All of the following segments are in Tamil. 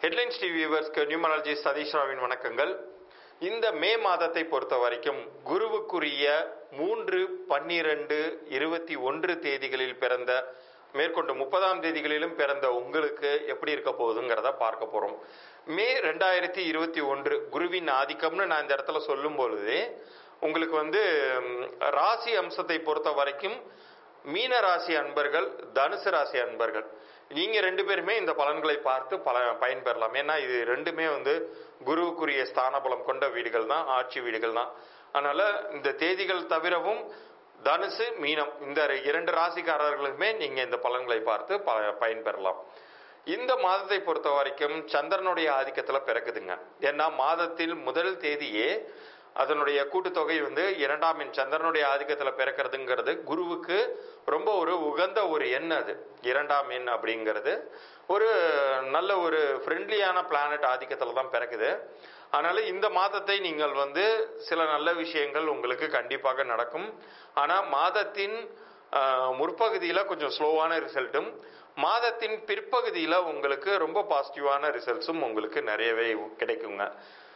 ஹெட்லைன்ஸ் டிவி வியூவர்ஸ்க்கு நியூமராலஜி சதீஷ் ராவின் வணக்கங்கள் இந்த மே மாதத்தை பொறுத்த வரைக்கும் குருவுக்குரிய மூன்று பன்னிரண்டு இருபத்தி ஒன்று தேதிகளில் பிறந்த மேற்கொண்டு முப்பதாம் தேதிகளிலும் பிறந்த உங்களுக்கு எப்படி இருக்க போகுதுங்கிறத பார்க்க போறோம் மே ரெண்டாயிரத்தி இருபத்தி ஒன்று குருவின் ஆதிக்கம்னு நான் இந்த இடத்துல சொல்லும் பொழுதே உங்களுக்கு வந்து ம், ராசி அம்சத்தை பொறுத்த வரைக்கும் மீன ராசி அன்பர்கள் தனுசு ராசி அன்பர்கள் நீங்க ரெண்டு பேருமே இந்த பலன்களை பார்த்து பல பயன்பெறலாம் ஏன்னா இது ரெண்டுமே வந்து குருவுக்குரிய ஸ்தான பலம் கொண்ட வீடுகள் தான் ஆட்சி வீடுகள் தான் அதனால இந்த தேதிகள் தவிரவும் தனுசு மீனம் இந்த இரண்டு ராசிக்காரர்களுமே நீங்க இந்த பலன்களை பார்த்து ப பயன்பெறலாம் இந்த மாதத்தை பொறுத்த வரைக்கும் சந்திரனுடைய ஆதிக்கத்துல பிறக்குதுங்க ஏன்னா மாதத்தில் முதல் தேதியே அதனுடைய கூட்டுத்தொகை வந்து இரண்டாம் எண் சந்திரனுடைய ஆதிக்கத்துல பிறக்கிறதுங்கிறது குருவுக்கு ரொம்ப ஒரு உகந்த ஒரு எண் அது இரண்டாம் எண் அப்படிங்கிறது ஒரு நல்ல ஒரு ஃப்ரெண்ட்லியான பிளானட் ஆதிக்கத்துல தான் பிறக்குது அதனால இந்த மாதத்தை நீங்கள் வந்து சில நல்ல விஷயங்கள் உங்களுக்கு கண்டிப்பாக நடக்கும் ஆனா மாதத்தின் ஆஹ், முற்பகுதியில கொஞ்சம் ஸ்லோவான ரிசல்ட்டும் மாதத்தின் பிற்பகுதியில உங்களுக்கு ரொம்ப பாசிட்டிவான ரிசல்ட்ஸும் உங்களுக்கு நிறையவே கிடைக்குங்க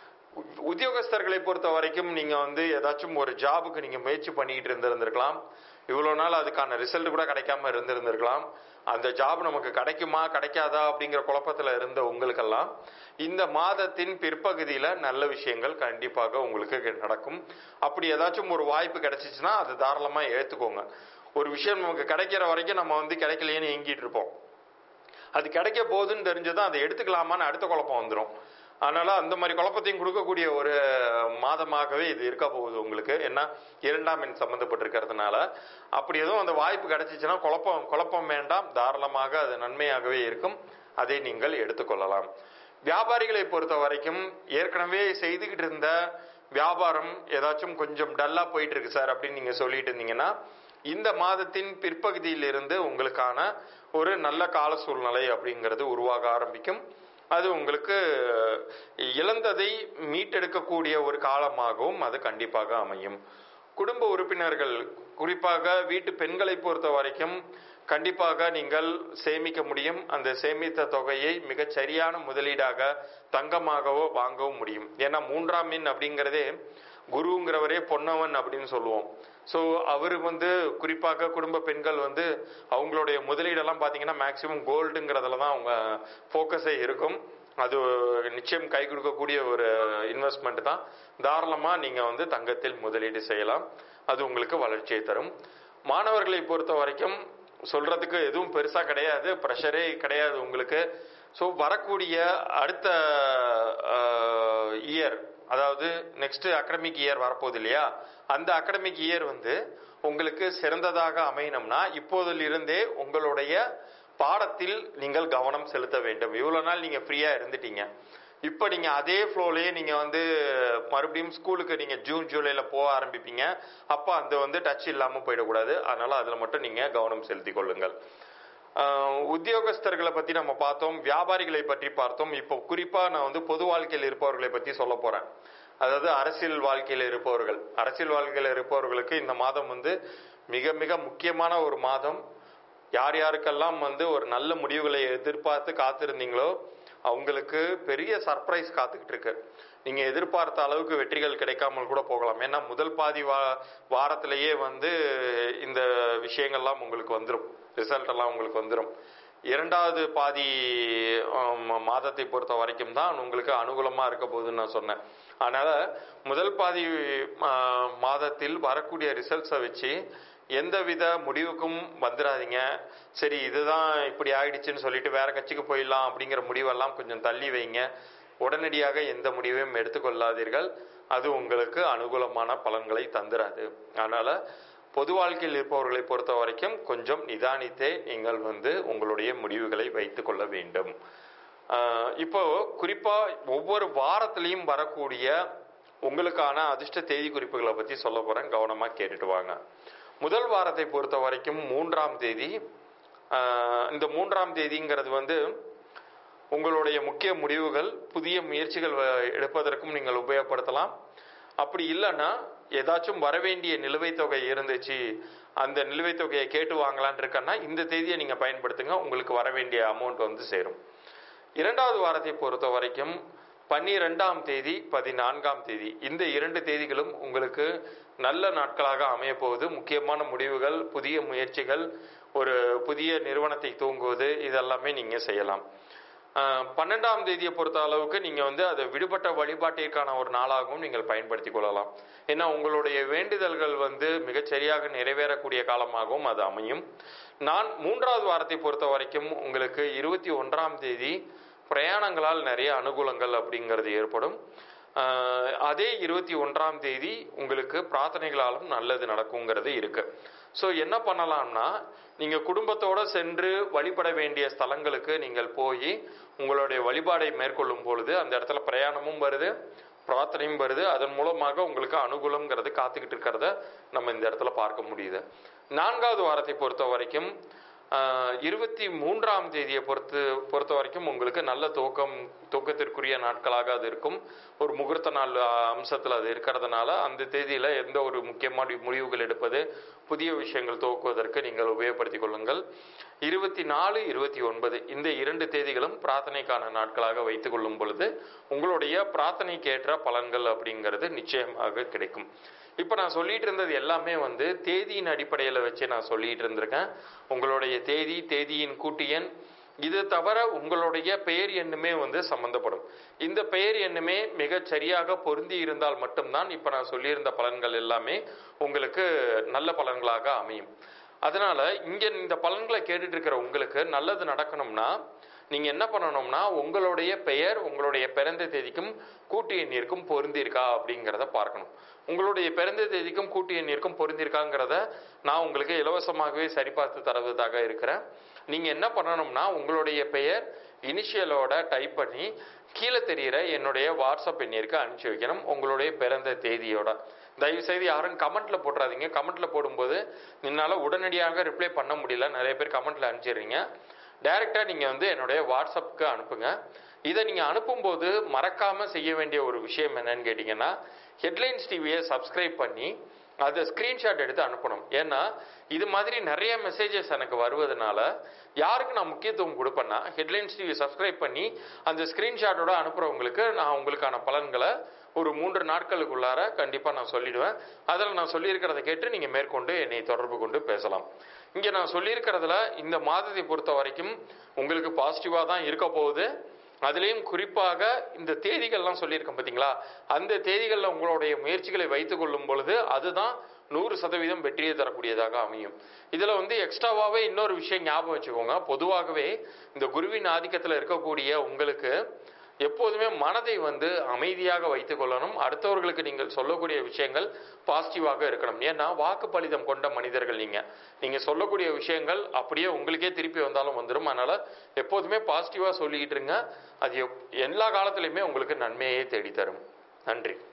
உ- உத்தியோகஸ்தர்களை பொறுத்த வரைக்கும் நீங்க வந்து ஏதாச்சும் ஒரு ஜாபுக்கு நீங்க முயற்சி பண்ணிக்கிட்டு இருந்திருந்திருக்கலாம் இவ்வளவு நாள் அதுக்கான ரிசல்ட் கூட கிடைக்காம இருந்திருந்திருக்கலாம் அந்த ஜாப் நமக்கு கிடைக்குமா கிடைக்காதா அப்படிங்கிற குழப்பத்துல இருந்த உங்களுக்கெல்லாம் இந்த மாதத்தின் பிற்பகுதியில நல்ல விஷயங்கள் கண்டிப்பாக உங்களுக்கு நடக்கும் அப்படி ஏதாச்சும் ஒரு வாய்ப்பு கிடைச்சிச்சுன்னா அது தாராளமா ஏத்துக்கோங்க ஒரு விஷயம் நமக்கு கிடைக்கிற வரைக்கும் நம்ம வந்து கிடைக்கலையேன்னு ஏங்கிட்டு இருப்போம் அது கிடைக்க போகுதுன்னு தெரிஞ்சதும் அதை எடுத்துக்கலாமான்னு அடுத்த குழப்பம் வந்துடும் அதனால அந்த மாதிரி குழப்பத்தையும் கொடுக்கக்கூடிய ஒரு மாதமாகவே இது இருக்க போகுது உங்களுக்கு ஏன்னா இரண்டாம் எண் சம்மந்தப்பட்டிருக்கிறதுனால அப்படி எதுவும் அந்த வாய்ப்பு கிடைச்சிச்சுன்னா குழப்பம் குழப்பம் வேண்டாம் தாராளமாக அது நன்மையாகவே இருக்கும் அதை நீங்கள் எடுத்துக்கொள்ளலாம் வியாபாரிகளை பொறுத்த வரைக்கும் ஏற்கனவே செய்துகிட்டு இருந்த வியாபாரம் ஏதாச்சும் கொஞ்சம் டல்லா போயிட்டு இருக்கு சார் அப்படின்னு நீங்க சொல்லிட்டு இருந்தீங்கன்னா இந்த மாதத்தின் பிற்பகுதியிலிருந்து உங்களுக்கான ஒரு நல்ல கால சூழ்நிலை அப்படிங்கிறது உருவாக ஆரம்பிக்கும் அது உங்களுக்கு இழந்ததை மீட்டெடுக்கக்கூடிய ஒரு காலமாகவும் அது கண்டிப்பாக அமையும் குடும்ப உறுப்பினர்கள் குறிப்பாக வீட்டு பெண்களை பொறுத்த வரைக்கும் கண்டிப்பாக நீங்கள் சேமிக்க முடியும் அந்த சேமித்த தொகையை மிகச் சரியான முதலீடாக தங்கமாகவோ வாங்கவும் முடியும் ஏன்னா மூன்றாம் எண் அப்படிங்கிறதே குருங்கிறவரே பொன்னவன் அப்படின்னு சொல்லுவோம் ஸோ அவர் வந்து குறிப்பாக குடும்ப பெண்கள் வந்து அவங்களுடைய முதலீடெல்லாம் பார்த்தீங்கன்னா மேக்சிமம் கோல்டுங்கிறதுல தான் அவங்க ஃபோக்கஸே இருக்கும் அது நிச்சயம் கை கொடுக்கக்கூடிய ஒரு இன்வெஸ்ட்மெண்ட் தான் தாராளமாக நீங்கள் வந்து தங்கத்தில் முதலீடு செய்யலாம் அது உங்களுக்கு வளர்ச்சியை தரும் மாணவர்களை பொறுத்த வரைக்கும் சொல்றதுக்கு எதுவும் பெருசா கிடையாது ப்ரெஷரே கிடையாது உங்களுக்கு ஸோ வரக்கூடிய அடுத்த இயர் அதாவது நெக்ஸ்ட் அகடமிக் இயர் வரப்போகுது இல்லையா அந்த அகடமிக் இயர் வந்து உங்களுக்கு சிறந்ததாக அமையணும்னா இப்போதிலிருந்தே உங்களுடைய பாடத்தில் நீங்கள் கவனம் செலுத்த வேண்டும் இவ்வளவு நாள் நீங்க ஃப்ரீயா இருந்துட்டீங்க இப்போ நீங்க அதே ஃப்ளோலயே நீங்க வந்து மறுபடியும் ஸ்கூலுக்கு நீங்க ஜூன் ஜூலைல போக ஆரம்பிப்பீங்க அப்போ அந்த வந்து டச் இல்லாம போயிடக்கூடாது அதனால அதுல மட்டும் நீங்க கவனம் செலுத்திக் கொள்ளுங்கள் ஆஹ் உத்தியோகஸ்தர்களை பத்தி நம்ம பார்த்தோம் வியாபாரிகளை பற்றி பார்த்தோம் இப்போ குறிப்பா நான் வந்து பொது வாழ்க்கையில் இருப்பவர்களை பத்தி சொல்ல போறேன் அதாவது அரசியல் வாழ்க்கையில் இருப்பவர்கள் அரசியல் வாழ்க்கையில் இருப்பவர்களுக்கு இந்த மாதம் வந்து மிக மிக முக்கியமான ஒரு மாதம் யார் யாருக்கெல்லாம் வந்து ஒரு நல்ல முடிவுகளை எதிர்பார்த்து காத்திருந்தீங்களோ அவங்களுக்கு பெரிய சர்ப்ரைஸ் காத்துக்கிட்டு இருக்கு நீங்க எதிர்பார்த்த அளவுக்கு வெற்றிகள் கிடைக்காமல் கூட போகலாம் ஏன்னா முதல் பாதி வா வாரத்திலேயே வந்து இந்த விஷயங்கள்லாம் உங்களுக்கு வந்துடும் ரிசல்ட் எல்லாம் உங்களுக்கு வந்துடும் இரண்டாவது பாதி ஆம், மாதத்தை பொறுத்த வரைக்கும் தான் உங்களுக்கு அனுகூலமா இருக்க போகுதுன்னு நான் சொன்னேன் அதனால முதல் பாதி ஆ, மாதத்தில் வரக்கூடிய ரிசல்ட்ஸை வச்சு எந்தவித முடிவுக்கும் வந்துடாதீங்க சரி இதுதான் இப்படி ஆயிடுச்சுன்னு சொல்லிட்டு வேற கட்சிக்கு போயிடலாம் அப்படிங்கிற முடிவெல்லாம் கொஞ்சம் தள்ளி வைங்க உடனடியாக எந்த முடிவையும் எடுத்துக்கொள்ளாதீர்கள் அது உங்களுக்கு அனுகூலமான பலன்களை தந்துராது அதனால பொது வாழ்க்கையில் இருப்பவர்களை பொறுத்த வரைக்கும் கொஞ்சம் நிதானித்தே நீங்கள் வந்து உங்களுடைய முடிவுகளை வைத்துக் கொள்ள வேண்டும் ஆஹ் இப்போ குறிப்பா ஒவ்வொரு வாரத்திலையும் வரக்கூடிய உங்களுக்கான அதிர்ஷ்ட தேதி குறிப்புகளை பத்தி சொல்ல போறேன் கவனமா கேட்டுட்டு வாங்க முதல் வாரத்தை பொறுத்த வரைக்கும் மூன்றாம் தேதி ஆஹ் இந்த மூன்றாம் தேதிங்கிறது வந்து உங்களுடைய முக்கிய முடிவுகள் புதிய முயற்சிகள் வ- எடுப்பதற்கும் நீங்கள் உபயோகப்படுத்தலாம் அப்படி இல்லைன்னா ஏதாச்சும் வரவேண்டிய நிலுவைத் தொகை இருந்துச்சு அந்த நிலுவைத் தொகையை கேட்டு வாங்கலான் இருக்கன்னா இந்த தேதியை நீங்க பயன்படுத்துங்க உங்களுக்கு வர வேண்டிய அமௌண்ட் வந்து சேரும் இரண்டாவது வாரத்தை பொறுத்த வரைக்கும் பன்னிரெண்டாம் தேதி பதினான்காம் தேதி இந்த இரண்டு தேதிகளும் உங்களுக்கு நல்ல நாட்களாக அமைய போகுது முக்கியமான முடிவுகள் புதிய முயற்சிகள் ஒரு புதிய நிறுவனத்தை தூங்குவது இதெல்லாமே நீங்க செய்யலாம் ஆஹ் பன்னெண்டாம் தேதியை பொறுத்த அளவுக்கு நீங்க வந்து அதை விடுபட்ட வழிபாட்டிற்கான ஒரு நாளாகவும் நீங்கள் பயன்படுத்திக் கொள்ளலாம் ஏன்னா உங்களுடைய வேண்டுதல்கள் வந்து மிகச் சரியாக நிறைவேறக்கூடிய காலமாகவும் அது அமையும் நான் மூன்றாவது வாரத்தை பொறுத்த வரைக்கும் உங்களுக்கு இருபத்தி ஒன்றாம் தேதி பிரயாணங்களால் நிறைய அனுகூலங்கள் அப்படிங்கிறது ஏற்படும் ஆஹ் அதே இருபத்தி ஒன்றாம் தேதி உங்களுக்கு பிரார்த்தனைகளாலும் நல்லது நடக்குங்கிறது இருக்கு ஸோ என்ன பண்ணலாம்னா நீங்க குடும்பத்தோட சென்று வழிபட வேண்டிய ஸ்தலங்களுக்கு நீங்கள் போய் உங்களுடைய வழிபாடை மேற்கொள்ளும் பொழுது அந்த இடத்துல பிரயாணமும் வருது பிரார்த்தனையும் வருது அதன் மூலமாக உங்களுக்கு அனுகூலம்ங்கிறது காத்துக்கிட்டு இருக்கிறத நம்ம இந்த இடத்துல பார்க்க முடியுது நான்காவது வாரத்தை பொறுத்த வரைக்கும் ஆஹ், இருபத்தி மூன்றாம் தேதியை பொறுத்து பொறுத்த வரைக்கும் உங்களுக்கு நல்ல துவக்கம் துவக்கத்திற்குரிய நாட்களாக அது இருக்கும் ஒரு முகூர்த்த நாள் ஆஹ், அம்சத்தில் அது இருக்கிறதுனால அந்த தேதியில எந்த ஒரு முக்கியமான முடிவுகள் எடுப்பது புதிய விஷயங்கள் துவக்குவதற்கு நீங்கள் உபயோகப்படுத்திக் கொள்ளுங்கள் இருபத்தி நாலு இருபத்தி ஒன்பது இந்த இரண்டு தேதிகளும் பிரார்த்தனைக்கான நாட்களாக வைத்துக் கொள்ளும் பொழுது உங்களுடைய பிரார்த்தனைக்கேற்ற பலன்கள் அப்படிங்கிறது நிச்சயமாக கிடைக்கும் இப்போ நான் சொல்லிட்டு இருந்தது எல்லாமே வந்து தேதியின் அடிப்படையில் வச்சு நான் சொல்லிட்டு இருந்திருக்கேன் உங்களுடைய தேதி தேதியின் கூட்டு எண் இது தவிர உங்களுடைய பெயர் எண்ணுமே வந்து சம்பந்தப்படும் இந்த பெயர் எண்ணுமே மிகச் சரியாக பொருந்தி இருந்தால் மட்டும்தான் இப்போ நான் சொல்லியிருந்த பலன்கள் எல்லாமே உங்களுக்கு நல்ல பலன்களாக அமையும் அதனால இங்க இந்த பலன்களை கேட்டுட்டு இருக்கிற உங்களுக்கு நல்லது நடக்கணும்னா நீங்க என்ன பண்ணணும்னா உங்களுடைய பெயர் உங்களுடைய பிறந்த தேதிக்கும் கூட்டு எண்ணிற்கும் பொருந்திருக்கா அப்படிங்கிறத பார்க்கணும் உங்களுடைய பிறந்த தேதிக்கும் கூட்டு எண்ணிற்கும் பொருந்திருக்காங்கிறத நான் உங்களுக்கு இலவசமாகவே சரிபார்த்து தருவதாக இருக்கிறேன் நீங்க என்ன பண்ணணும்னா உங்களுடைய பெயர் இனிஷியலோட டைப் பண்ணி கீழே தெரியிற என்னுடைய வாட்ஸ்அப் எண்ணிற்கு அனுப்பிச்சு வைக்கணும் உங்களுடைய பிறந்த தேதியோட தயவு செய்து யாரும் கமெண்ட்ல போட்டுறாதீங்க கமெண்ட்ல போடும்போது என்னால உடனடியாக ரிப்ளை பண்ண முடியல நிறைய பேர் கமெண்ட்ல அனுப்பிச்சிடுறீங்க டைரக்டா நீங்க வந்து என்னுடைய வாட்ஸ்அப்புக்கு அனுப்புங்க இதை நீங்க அனுப்பும்போது மறக்காம செய்ய வேண்டிய ஒரு விஷயம் என்னன்னு கேட்டீங்கன்னா ஹெட்லைன்ஸ் டிவியை சப்ஸ்கிரைப் பண்ணி அதை ஸ்கிரீன்ஷாட் எடுத்து அனுப்பணும் ஏன்னா இது மாதிரி நிறைய மெசேஜஸ் எனக்கு வருவதனால யாருக்கு நான் முக்கியத்துவம் கொடுப்பேன்னா ஹெட்லைன்ஸ் டிவி சப்ஸ்கிரைப் பண்ணி அந்த ஸ்கிரீன்ஷாட்டோட அனுப்புறவங்களுக்கு நான் உங்களுக்கான பலன்களை ஒரு மூன்று நாட்களுக்குள்ளார கண்டிப்பா நான் சொல்லிடுவேன் அதில் நான் சொல்லியிருக்கிறத கேட்டு நீங்க மேற்கொண்டு என்னை தொடர்பு கொண்டு பேசலாம் இங்க நான் சொல்லியிருக்கிறதுல இந்த மாதத்தை பொறுத்த வரைக்கும் உங்களுக்கு பாசிட்டிவா தான் இருக்க போகுது அதுலேயும் குறிப்பாக இந்த தேதிகள்லாம் சொல்லியிருக்கேன் பார்த்தீங்களா அந்த தேதிகளில் உங்களுடைய முயற்சிகளை வைத்துக் கொள்ளும் பொழுது அதுதான் நூறு சதவீதம் வெற்றியை தரக்கூடியதாக அமையும் இதுல வந்து எக்ஸ்ட்ராவாவே இன்னொரு விஷயம் ஞாபகம் வச்சுக்கோங்க பொதுவாகவே இந்த குருவின் ஆதிக்கத்தில் இருக்கக்கூடிய உங்களுக்கு எப்போதுமே மனதை வந்து அமைதியாக வைத்துக் கொள்ளணும் அடுத்தவர்களுக்கு நீங்கள் சொல்லக்கூடிய விஷயங்கள் பாசிட்டிவாக இருக்கணும் ஏன்னா வாக்கு பலிதம் கொண்ட மனிதர்கள் நீங்க நீங்க சொல்லக்கூடிய விஷயங்கள் அப்படியே உங்களுக்கே திருப்பி வந்தாலும் வந்துடும் அதனால எப்போதுமே பாசிட்டிவா சொல்லிக்கிட்டு இருங்க அது எப்- எல்லா காலத்திலையுமே உங்களுக்கு நன்மையே தேடி தரும் நன்றி